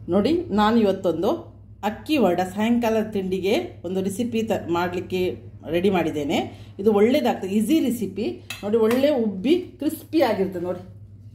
ನೋಡಿ ನಾನು ಇವತ್ತೊಂದು ಅಕ್ಕಿ ವಡ ಸಾಯಂಕಾಲದ ತಿಂಡಿಗೆ ಒಂದು ರೆಸಿಪಿ ತ ಮಾಡಲಿಕ್ಕೆ ರೆಡಿ ಮಾಡಿದ್ದೇನೆ ಇದು ಒಳ್ಳೇದಾಗ್ತದೆ ಈಸಿ ರೆಸಿಪಿ ನೋಡಿ ಒಳ್ಳೆ ಉಬ್ಬಿ ಕ್ರಿಸ್ಪಿ ಆಗಿರ್ತದೆ ನೋಡಿ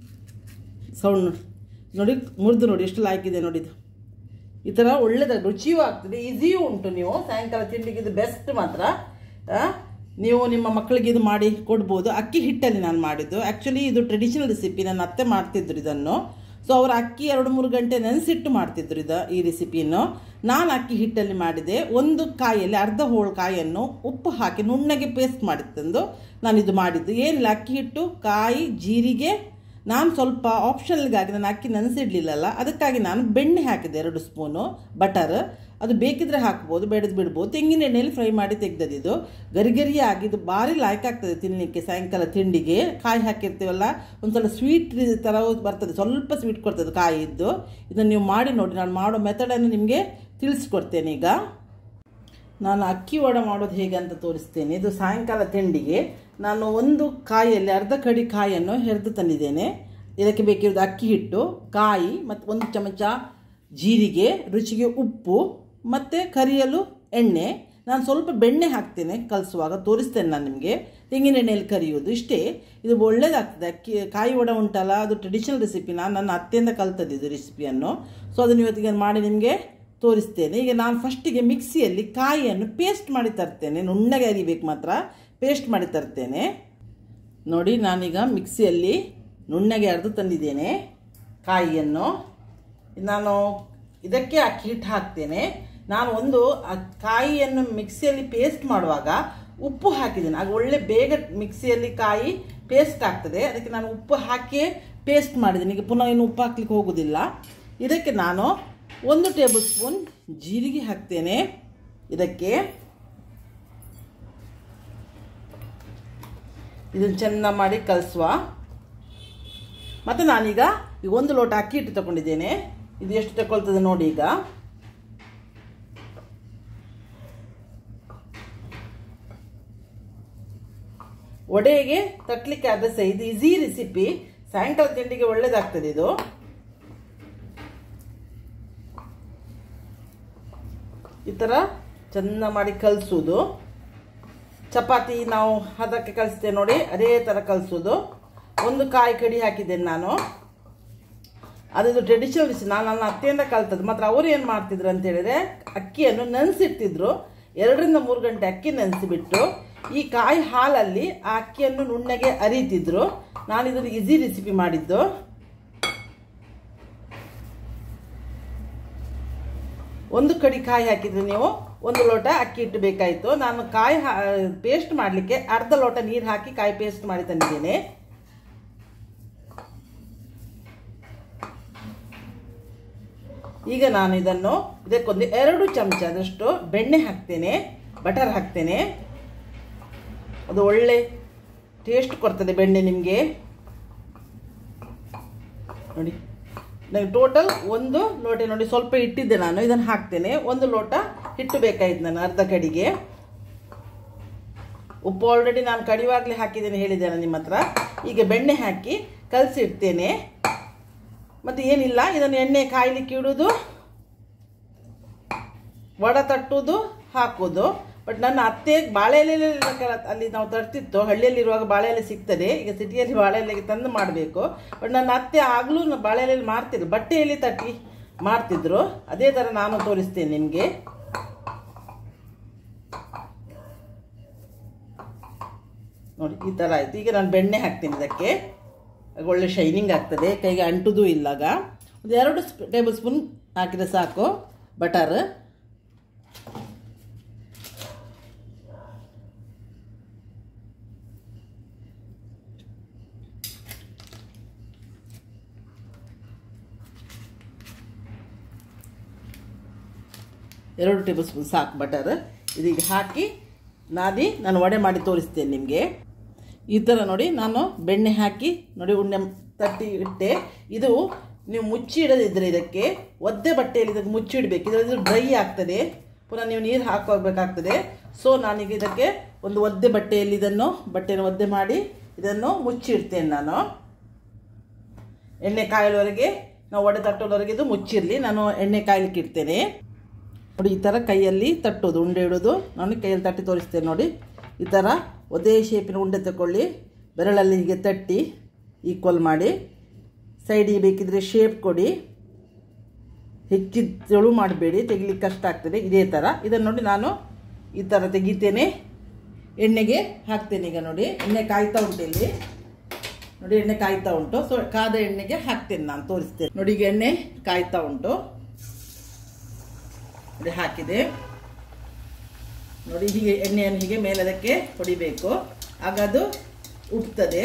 ಸೌಂಡ್ ನೋಡಿ ನೋಡಿ ಮುರಿದು ನೋಡಿ ಎಷ್ಟು ಲಾಯ್ಕಿದೆ ನೋಡಿ ಇದು ಈ ಥರ ಒಳ್ಳೇದಾಗ ರುಚಿಯೂ ಆಗ್ತದೆ ಈಸಿಯೂ ಉಂಟು ನೀವು ಸಾಯಂಕಾಲ ತಿಂಡಿಗೆ ಇದು ಬೆಸ್ಟ್ ಮಾತ್ರ ಆ, ನೀವು ನಿಮ್ಮ ಮಕ್ಕಳಿಗೆ ಇದು ಮಾಡಿ ಕೊಡ್ಬೋದು ಅಕ್ಕಿ ಹಿಟ್ಟಲ್ಲಿ ನಾನು ಮಾಡಿದ್ದು ಆ್ಯಕ್ಚುಲಿ ಇದು ಟ್ರೆಡಿಷನಲ್ ರೆಸಿಪಿ ನನ್ನ ಅತ್ತೆ ಮಾಡ್ತಿದ್ರು ಇದನ್ನು ಸೊ ಅವರು ಅಕ್ಕಿ ಎರಡು ಮೂರು ಗಂಟೆ ನೆನೆಸಿಟ್ಟು ಮಾಡ್ತಿದ್ರು ಇದು ಈ ರೆಸಿಪಿಯನ್ನು ನಾನು ಅಕ್ಕಿ ಹಿಟ್ಟಲ್ಲಿ ಮಾಡಿದೆ ಒಂದು ಕಾಯಲ್ಲಿ ಅರ್ಧ ಹೋಳು ಕಾಯನ್ನು ಉಪ್ಪು ಹಾಕಿ ನುಣ್ಣಗೆ ಪೇಸ್ಟ್ ಮಾಡಿ ತಂದು ನಾನು ಇದು ಮಾಡಿದ್ದು ಏನಿಲ್ಲ ಅಕ್ಕಿ ಹಿಟ್ಟು ಕಾಯಿ ಜೀರಿಗೆ ನಾನು ಸ್ವಲ್ಪ ಆಪ್ಷನಲ್ಗಾಗಿ ನಾನು ಅಕ್ಕಿ ನೆನೆಸಿಡ್ಲಿಲ್ಲಲ್ಲ ಅದಕ್ಕಾಗಿ ನಾನು ಬೆಣ್ಣೆ ಹಾಕಿದೆ ಎರಡು ಸ್ಪೂನು ಬಟರ್ ಅದು ಬೇಕಿದ್ರೆ ಹಾಕ್ಬೋದು ಬೇಡದು ಬಿಡ್ಬೋದು ತೆಂಗಿನ ಎಣ್ಣೆಯಲ್ಲಿ ಫ್ರೈ ಮಾಡಿ ತೆಗ್ದದಿದು ಗರಿಗರಿಯಾಗಿ ಆಗಿದ್ದು ಭಾರಿ ಲಾಯ್ಕ್ ಆಗ್ತದೆ ತಿನ್ನಲಿಕ್ಕೆ ಸಾಯಂಕಾಲ ತಿಂಡಿಗೆ ಕಾಯಿ ಹಾಕಿರ್ತೀವಲ್ಲ ಒಂದು ಸ್ವಲ್ಪ ಸ್ವೀಟ್ ಥರ ಬರ್ತದೆ ಸ್ವಲ್ಪ ಸ್ವೀಟ್ ಕೊಡ್ತದೆ ಕಾಯಿ ಇದ್ದು ಇದನ್ನು ನೀವು ಮಾಡಿ ನೋಡಿ ನಾನು ಮಾಡೋ ಮೆಥಡನ್ನು ನಿಮಗೆ ತಿಳಿಸ್ಕೊಡ್ತೇನೆ ಈಗ ನಾನು ಅಕ್ಕಿ ವಡ ಮಾಡೋದು ಹೇಗೆ ಅಂತ ತೋರಿಸ್ತೇನೆ ಇದು ಸಾಯಂಕಾಲ ತಿಂಡಿಗೆ ನಾನು ಒಂದು ಕಾಯಲ್ಲಿ ಅರ್ಧ ಕಡಿ ಕಾಯನ್ನು ಹೆರೆದು ತಂದಿದ್ದೇನೆ ಇದಕ್ಕೆ ಬೇಕಿರೋದು ಅಕ್ಕಿ ಹಿಟ್ಟು ಕಾಯಿ ಮತ್ತು ಒಂದು ಚಮಚ ಜೀರಿಗೆ ರುಚಿಗೆ ಉಪ್ಪು ಮತ್ತು ಕರಿಯಲು ಎಣ್ಣೆ ನಾನು ಸ್ವಲ್ಪ ಬೆಣ್ಣೆ ಹಾಕ್ತೇನೆ ಕಲಿಸುವಾಗ ತೋರಿಸ್ತೇನೆ ನಾನು ನಿಮಗೆ ತೆಂಗಿನ ಎಣ್ಣೆಯಲ್ಲಿ ಕರಿಯೋದು ಇಷ್ಟೇ ಇದು ಒಳ್ಳೇದಾಗ್ತದೆ ಅಕ್ಕಿ ಕಾಯಿ ವಡ ಉಂಟಲ್ಲ ಅದು ಟ್ರೆಡಿಷನಲ್ ರೆಸಿಪಿ ನಾನು ನನ್ನ ಅತ್ತೆಯಿಂದ ಕಲ್ತದ್ದು ಇದು ರೆಸಿಪಿಯನ್ನು ಸೊ ಅದನ್ನು ಇವತ್ತಿಗೆ ಮಾಡಿ ನಿಮಗೆ ತೋರಿಸ್ತೇನೆ ಈಗ ನಾನು ಫಸ್ಟಿಗೆ ಮಿಕ್ಸಿಯಲ್ಲಿ ಕಾಯಿಯನ್ನು ಪೇಸ್ಟ್ ಮಾಡಿ ತರ್ತೇನೆ ನುಣ್ಣಗೆ ಅರಿಬೇಕು ಮಾತ್ರ ಪೇಸ್ಟ್ ಮಾಡಿ ತರ್ತೇನೆ ನೋಡಿ ನಾನೀಗ ಮಿಕ್ಸಿಯಲ್ಲಿ ನುಣ್ಣಗೆ ಅರೆದು ತಂದಿದ್ದೇನೆ ಕಾಯಿಯನ್ನು ನಾನು ಇದಕ್ಕೆ ಅಕ್ಕಿ ಹಿಟ್ಟು ಹಾಕ್ತೇನೆ ನಾನು ಒಂದು ಆ ಕಾಯಿಯನ್ನು ಮಿಕ್ಸಿಯಲ್ಲಿ ಪೇಸ್ಟ್ ಮಾಡುವಾಗ ಉಪ್ಪು ಹಾಕಿದ್ದೇನೆ ಆಗ ಒಳ್ಳೆ ಬೇಗ ಮಿಕ್ಸಿಯಲ್ಲಿ ಕಾಯಿ ಪೇಸ್ಟ್ ಆಗ್ತದೆ ಅದಕ್ಕೆ ನಾನು ಉಪ್ಪು ಹಾಕಿಯೇ ಪೇಸ್ಟ್ ಮಾಡಿದ್ದೀನಿ ಈಗ ಪುನಃ ಇನ್ನು ಉಪ್ಪು ಹಾಕ್ಲಿಕ್ಕೆ ಹೋಗೋದಿಲ್ಲ ಇದಕ್ಕೆ ನಾನು ಒಂದು ಟೇಬಲ್ ಸ್ಪೂನ್ ಜೀರಿಗೆ ಹಾಕ್ತೇನೆ ಇದಕ್ಕೆ ಇದನ್ನು ಚೆಂದ ಮಾಡಿ ಕಲಿಸುವ ಮತ್ತು ನಾನೀಗ ಈ ಒಂದು ಲೋಟ ಅಕ್ಕಿ ಹಿಟ್ಟು ತಗೊಂಡಿದ್ದೇನೆ ಇದು ಎಷ್ಟು ತಗೊಳ್ತದೆ ನೋಡಿ ಈಗ ಒಡೆಗೆ ತಟ್ಟಲಿಕ್ಕೆ ಆದ ಸಹ ಇದು ಈಸಿ ರೆಸಿಪಿ ಸಾಯಂಕಾಲ ತಿಂಡಿಗೆ ಒಳ್ಳೇದಾಗ್ತದೆ ಇದು ಈ ಥರ ಚೆಂದ ಮಾಡಿ ಕಲಿಸೋದು ಚಪಾತಿ ನಾವು ಹದಕ್ಕೆ ಕಲಿಸ್ತೇವೆ ನೋಡಿ ಅದೇ ಥರ ಕಲಿಸೋದು ಒಂದು ಕಾಯಿ ಕಡಿ ಹಾಕಿದ್ದೇನೆ ನಾನು ಅದು ಟ್ರೆಡಿಷನಲ್ ಡಿಶ್ ನಾನು ನನ್ನ ಅತ್ತೆಯಿಂದ ಕಲ್ತದ್ದು ಮಾತ್ರ ಅವ್ರು ಏನು ಮಾಡ್ತಿದ್ರು ಅಂತ ಹೇಳಿದ್ರೆ ಅಕ್ಕಿಯನ್ನು ನೆನೆಸಿಡ್ತಿದ್ರು ಎರಡರಿಂದ ಮೂರು ಗಂಟೆ ಅಕ್ಕಿ ನೆನೆಸಿಬಿಟ್ಟು ಈ ಕಾಯಿ ಹಾಲಲ್ಲಿ ಆ ಅಕ್ಕಿಯನ್ನು ನುಣ್ಣಗೆ ಅರಿತಿದ್ರು ನಾನು ಇದನ್ನು ಈಸಿ ರೆಸಿಪಿ ಮಾಡಿದ್ದು ಒಂದು ಕಡಿ ಕಾಯಿ ಹಾಕಿದ್ರೆ ನೀವು ಒಂದು ಲೋಟ ಅಕ್ಕಿ ಹಿಟ್ಟು ಬೇಕಾಯಿತು ನಾನು ಕಾಯಿ ಪೇಸ್ಟ್ ಮಾಡಲಿಕ್ಕೆ ಅರ್ಧ ಲೋಟ ನೀರು ಹಾಕಿ ಕಾಯಿ ಪೇಸ್ಟ್ ಮಾಡಿ ತಂದಿದ್ದೇನೆ ಈಗ ನಾನು ಇದನ್ನು ಇದಕ್ಕೊಂದು ಎರಡು ಚಮಚದಷ್ಟು ಬೆಣ್ಣೆ ಹಾಕ್ತೇನೆ ಬಟರ್ ಹಾಕ್ತೇನೆ ಅದು ಒಳ್ಳೆ ಟೇಸ್ಟ್ ಕೊಡ್ತದೆ ಬೆಣ್ಣೆ ನಿಮಗೆ ನೋಡಿ ನನಗೆ ಟೋಟಲ್ ಒಂದು ಲೋಟ ನೋಡಿ ಸ್ವಲ್ಪ ಇಟ್ಟಿದ್ದೆ ನಾನು ಇದನ್ನು ಹಾಕ್ತೇನೆ ಒಂದು ಲೋಟ ಹಿಟ್ಟು ಬೇಕಾಯ್ತು ನಾನು ಅರ್ಧ ಕಡಿಗೆ ಉಪ್ಪು ಆಲ್ರೆಡಿ ನಾನು ಕಡಿವಾಗಲೇ ಹಾಕಿದ್ದೇನೆ ಹೇಳಿದ್ದೇನೆ ನಿಮ್ಮ ಹತ್ರ ಈಗ ಬೆಣ್ಣೆ ಹಾಕಿ ಕಲಸಿ ಇಡ್ತೇನೆ ಮತ್ತು ಏನಿಲ್ಲ ಇದನ್ನು ಎಣ್ಣೆ ಕಾಯ್ಲಿಕ್ಕೆ ಇಡೋದು ವಡ ತಟ್ಟುವುದು ಹಾಕೋದು ಬಟ್ ನನ್ನ ಅತ್ತೆ ಬಾಳೆ ಎಲೆ ಅಲ್ಲಿ ನಾವು ತರ್ತಿತ್ತು ಹಳ್ಳಿಯಲ್ಲಿರುವಾಗ ಬಾಳೆ ಎಲೆ ಸಿಗ್ತದೆ ಈಗ ಸಿಟಿಯಲ್ಲಿ ಬಾಳೆ ಎಲೆಗೆ ತಂದು ಮಾಡಬೇಕು ಬಟ್ ನನ್ನ ಅತ್ತೆ ಆಗಲೂ ಬಾಳೆ ಎಲೆಯಲ್ಲಿ ಮಾಡ್ತಿದ್ರು ಬಟ್ಟೆಯಲ್ಲಿ ತಟ್ಟಿ ಮಾಡ್ತಿದ್ರು ಅದೇ ಥರ ನಾನು ತೋರಿಸ್ತೇನೆ ನಿಮಗೆ ನೋಡಿ ಈ ಥರ ಆಯಿತು ಈಗ ನಾನು ಬೆಣ್ಣೆ ಹಾಕ್ತೀನಿ ಇದಕ್ಕೆ ಒಳ್ಳೆ ಶೈನಿಂಗ್ ಆಗ್ತದೆ ಕೈಗೆ ಅಂಟುದು ಇಲ್ಲಾಗ ಒಂದು ಎರಡು ಟೇಬಲ್ ಸ್ಪೂನ್ ಹಾಕಿದ್ರೆ ಸಾಕು ಬಟರ್ ಎರಡು ಟೇಬಲ್ ಸ್ಪೂನ್ ಸಾಕು ಬಟರ್ ಇದೀಗ ಹಾಕಿ ನಾದಿ ನಾನು ವಡೆ ಮಾಡಿ ತೋರಿಸ್ತೇನೆ ನಿಮಗೆ ಈ ಥರ ನೋಡಿ ನಾನು ಬೆಣ್ಣೆ ಹಾಕಿ ನೋಡಿ ಉಣ್ಣೆ ತಟ್ಟಿ ಇಟ್ಟೆ ಇದು ನೀವು ಮುಚ್ಚಿ ಇಡದಿದ್ದರೆ ಇದಕ್ಕೆ ಒದ್ದೆ ಬಟ್ಟೆಯಲ್ಲಿ ಇದಕ್ಕೆ ಮುಚ್ಚಿ ಇಡಬೇಕು ಇದರಲ್ಲಿ ಡ್ರೈ ಆಗ್ತದೆ ಪುನಃ ನೀವು ನೀರು ಹಾಕೋಬೇಕಾಗ್ತದೆ ಸೊ ನಾನೀಗ ಇದಕ್ಕೆ ಒಂದು ಒದ್ದೆ ಬಟ್ಟೆಯಲ್ಲಿ ಇದನ್ನು ಬಟ್ಟೆಯನ್ನು ಒದ್ದೆ ಮಾಡಿ ಇದನ್ನು ಮುಚ್ಚಿ ಇಡ್ತೇನೆ ನಾನು ಎಣ್ಣೆ ಕಾಯಲವರೆಗೆ ನಾವು ವಡೆ ತಟ್ಟೋದವರೆಗೆ ಇದು ಮುಚ್ಚಿರಲಿ ನಾನು ಎಣ್ಣೆ ಕಾಯ್ಲಿಕ್ಕೆ ಇಡ್ತೇನೆ ನೋಡಿ ಈ ಥರ ಕೈಯಲ್ಲಿ ತಟ್ಟೋದು ಉಂಡೆ ಇಡೋದು ನಾನು ಕೈಯಲ್ಲಿ ತಟ್ಟಿ ತೋರಿಸ್ತೇನೆ ನೋಡಿ ಈ ಥರ ಒಂದೇ ಶೇಪಿನ ಉಂಡೆ ತಗೊಳ್ಳಿ ಬೆರಳಲ್ಲಿ ಹೀಗೆ ತಟ್ಟಿ ಈಕ್ವಲ್ ಮಾಡಿ ಸೈಡಿಗೆ ಬೇಕಿದ್ರೆ ಶೇಪ್ ಕೊಡಿ ಹೆಚ್ಚು ತೆಳು ಮಾಡಬೇಡಿ ತೆಗಿಲಿಕ್ಕೆ ಕಷ್ಟ ಆಗ್ತದೆ ಇದೇ ಥರ ಇದನ್ನು ನೋಡಿ ನಾನು ಈ ಥರ ತೆಗಿತೇನೆ ಎಣ್ಣೆಗೆ ಹಾಕ್ತೇನೆ ಈಗ ನೋಡಿ ಎಣ್ಣೆ ಕಾಯ್ತಾ ಉಂಟು ಇಲ್ಲಿ ನೋಡಿ ಎಣ್ಣೆ ಕಾಯ್ತಾ ಉಂಟು ಸೊ ಕಾದ ಎಣ್ಣೆಗೆ ಹಾಕ್ತೇನೆ ನಾನು ತೋರಿಸ್ತೇನೆ ನೋಡಿ ಈಗ ಎಣ್ಣೆ ಕಾಯ್ತಾ ಉಂಟು ನೋಡಿ ಹಾಕಿದೆ ನೋಡಿ ಹೀಗೆ ಎಣ್ಣೆಯನ್ನು ಹೀಗೆ ಮೇಲೆ ಅದಕ್ಕೆ ಹೊಡಿಬೇಕು ಆಗ ಅದು ಉಬ್ತದೆ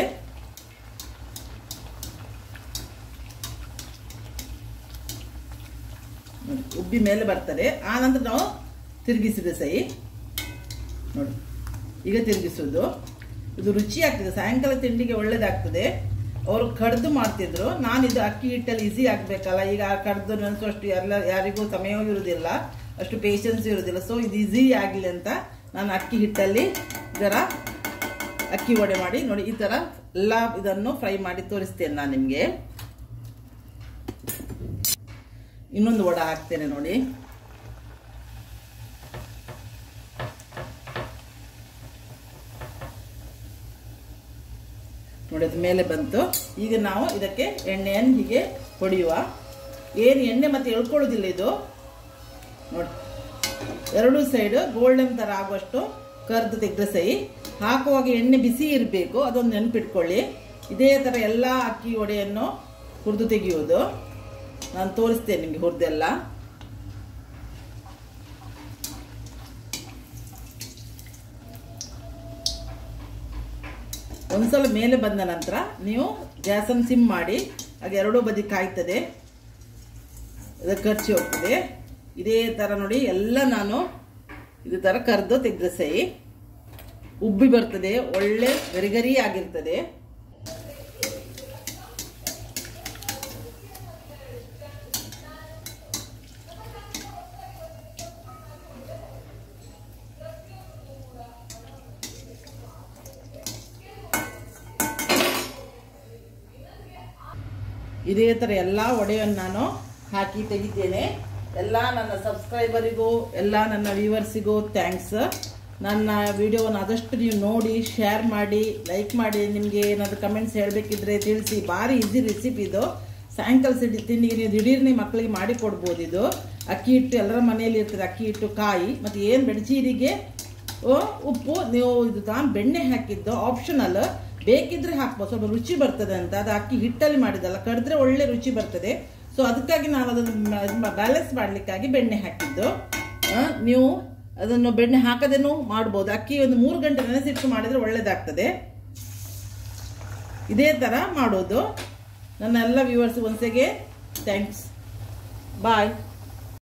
ನೋಡಿ ಉಬ್ಬಿ ಮೇಲೆ ಬರ್ತದೆ ಆ ನಂತರ ನಾವು ತಿರುಗಿಸಿದೆ ಸೈ ನೋಡಿ ಈಗ ತಿರುಗಿಸೋದು ಇದು ರುಚಿ ಆಗ್ತದೆ ಸಾಯಂಕಾಲ ತಿಂಡಿಗೆ ಒಳ್ಳೇದಾಗ್ತದೆ ಅವರು ಕಡ್ದು ಮಾಡ್ತಿದ್ರು ನಾನು ಇದು ಅಕ್ಕಿ ಹಿಟ್ಟಲ್ಲಿ ಈಸಿ ಆಗಬೇಕಲ್ಲ ಈಗ ಕಡ್ದು ನೆನೆಸು ಅಷ್ಟು ಎಲ್ಲ ಯಾರಿಗೂ ಸಮಯವೂ ಇರುವುದಿಲ್ಲ ಅಷ್ಟು ಪೇಷನ್ಸ್ ಇರುವುದಿಲ್ಲ ಸೊ ಇದು ಈಸಿ ಆಗಲಿ ಅಂತ ನಾನು ಅಕ್ಕಿ ಹಿಟ್ಟಲ್ಲಿ ಇದರ ಅಕ್ಕಿ ವಡೆ ಮಾಡಿ ನೋಡಿ ಈ ಥರ ಎಲ್ಲ ಇದನ್ನು ಫ್ರೈ ಮಾಡಿ ತೋರಿಸ್ತೇನೆ ನಾನು ನಿಮಗೆ ಇನ್ನೊಂದು ವಡ ಹಾಕ್ತೇನೆ ನೋಡಿ ನೋಡಿ ಅದು ಮೇಲೆ ಬಂತು ಈಗ ನಾವು ಇದಕ್ಕೆ ಎಣ್ಣೆಯನ್ನು ಹೀಗೆ ಹೊಡೆಯುವ ಏನು ಎಣ್ಣೆ ಮತ್ತೆ ಎಳ್ಕೊಳ್ಳೋದಿಲ್ಲ ಇದು ನೋಡಿ ಎರಡೂ ಸೈಡ್ ಗೋಲ್ಡನ್ ಥರ ಆಗುವಷ್ಟು ಕರ್ದು ತೆಗೆದ್ರೆ ಸೈ ಹಾಕುವಾಗ ಎಣ್ಣೆ ಬಿಸಿ ಇರಬೇಕು ಅದೊಂದು ನೆನಪಿಟ್ಕೊಳ್ಳಿ ಇದೇ ಥರ ಎಲ್ಲ ಅಕ್ಕಿ ವಡೆಯನ್ನು ಹುರಿದು ತೆಗೆಯುವುದು ನಾನು ತೋರಿಸ್ತೇನೆ ನಿಮಗೆ ಹುರಿದೆಲ್ಲ ಒಂದ್ಸಲ ಮೇಲೆ ಬಂದ ನಂತರ ನೀವು ಗ್ಯಾಸನ್ನು ಸಿಮ್ ಮಾಡಿ ಹಾಗೆ ಎರಡೂ ಬದಿ ಕಾಯ್ತದೆ ಅದಕ್ಕೆ ಖರ್ಚು ಹೋಗ್ತದೆ ಇದೇ ಥರ ನೋಡಿ ಎಲ್ಲ ನಾನು ಇದೇ ಥರ ಕರೆದು ತೆಗೆದ ಸೈ ಉಬ್ಬಿ ಬರ್ತದೆ ಒಳ್ಳೆ ಗರಿಗರಿ ಆಗಿರ್ತದೆ ಇದೇ ಥರ ಎಲ್ಲ ಒಡೆಯನ್ನು ನಾನು ಹಾಕಿ ತೆಗಿತೇನೆ ಎಲ್ಲ ನನ್ನ ಸಬ್ಸ್ಕ್ರೈಬರಿಗೂ ಎಲ್ಲ ನನ್ನ ವ್ಯೂವರ್ಸಿಗೂ ಥ್ಯಾಂಕ್ಸ್ ನನ್ನ ವಿಡಿಯೋವನ್ನು ಆದಷ್ಟು ನೀವು ನೋಡಿ ಶೇರ್ ಮಾಡಿ ಲೈಕ್ ಮಾಡಿ ನಿಮಗೆ ಏನಾದರೂ ಕಮೆಂಟ್ಸ್ ಹೇಳಬೇಕಿದ್ರೆ ತಿಳಿಸಿ ಭಾರಿ ಈಸಿ ರೆಸಿಪಿ ಇದು ಸಾಯಂಕಾಲ ಸಿಡಿ ತಿಂಡಿಗೆ ನೀವು ದಿಢೀರ್ನೆ ಮಕ್ಕಳಿಗೆ ಮಾಡಿ ಕೊಡ್ಬೋದು ಇದು ಅಕ್ಕಿ ಹಿಟ್ಟು ಎಲ್ಲರ ಮನೆಯಲ್ಲಿ ಇರ್ತದೆ ಅಕ್ಕಿ ಹಿಟ್ಟು ಕಾಯಿ ಮತ್ತು ಏನು ಬೆಡಚೀರಿಗೆ ಉಪ್ಪು ನೀವು ಇದು ತಾನು ಬೆಣ್ಣೆ ಹಾಕಿದ್ದು ಆಪ್ಷನಲ್ ಬೇಕಿದ್ರೆ ಹಾಕ್ಬೋದು ಸ್ವಲ್ಪ ರುಚಿ ಬರ್ತದೆ ಅಂತ ಅದು ಅಕ್ಕಿ ಹಿಟ್ಟಲ್ಲಿ ಮಾಡಿದಲ್ಲ ಕಡಿದ್ರೆ ಒಳ್ಳೆ ರುಚಿ ಬರ್ತದೆ ಸೊ ಅದಕ್ಕಾಗಿ ನಾನು ಅದನ್ನು ಬ್ಯಾಲೆನ್ಸ್ ಮಾಡಲಿಕ್ಕಾಗಿ ಬೆಣ್ಣೆ ಹಾಕಿದ್ದು ನೀವು ಅದನ್ನು ಬೆಣ್ಣೆ ಹಾಕದೇನು ಮಾಡ್ಬೋದು ಅಕ್ಕಿ ಒಂದು ಮೂರು ಗಂಟೆ ನೆನೆಸಿಟ್ಟು ಮಾಡಿದರೆ ಒಳ್ಳೇದಾಗ್ತದೆ ಇದೇ ಥರ ಮಾಡೋದು ನನ್ನ ಎಲ್ಲ ವ್ಯೂವರ್ಸ್ ಒಂದ್ಸಗೆ ಥ್ಯಾಂಕ್ಸ್ ಬಾಯ್